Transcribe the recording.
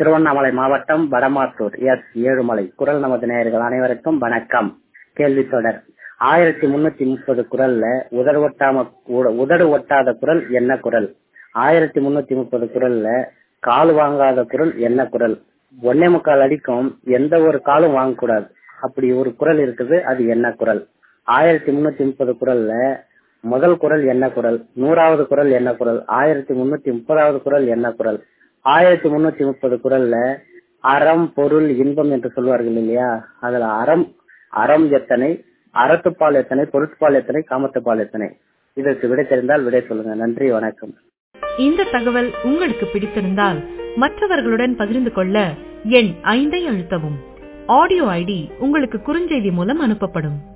திருவண்ணாமலை மாவட்டம் வடமாத்தூர் எஸ் ஏழுமலை குரல் நமது நேயர்கள் அனைவருக்கும் வணக்கம் கேள்வி தொடர் ஆயிரத்தி முன்னூத்தி முப்பது குரல்ல உதடு ஒட்டாம உட- உதடு ஒட்டாத குரல் என்ன குரல் ஆயிரத்தி முன்னூத்தி முப்பது குரல்ல கால் வாங்காத குரல் என்ன குரல் ஒன்னே முக்கால் அடிக்கும் எந்த ஒரு காலும் வாங்கக்கூடாது அப்படி ஒரு குரல் இருக்குது அது என்ன குரல் ஆயிரத்தி முன்னூத்தி முப்பது குரல்ல முதல் குரல் என்ன குரல் நூறாவது குரல் என்ன குரல் ஆயிரத்தி முன்னூத்தி முப்பதாவது குரல் என்ன குரல் ஆயிரத்தி முன்னூத்தி முப்பது குரல்ல அறம் பொருள் இன்பம் என்று சொல்வார்கள் இல்லையா அதுல அறம் அறம் எத்தனை அறத்துப்பால் எத்தனை பொருட்பால் எத்தனை காமத்துப்பால் எத்தனை இதற்கு விடை தெரிந்தால் விடை சொல்லுங்க நன்றி வணக்கம் இந்த தகவல் உங்களுக்கு பிடித்திருந்தால் மற்றவர்களுடன் பகிர்ந்து கொள்ள எண் ஐந்தை அழுத்தவும் ஆடியோ ஐடி உங்களுக்கு குறுஞ்செய்தி மூலம் அனுப்பப்படும்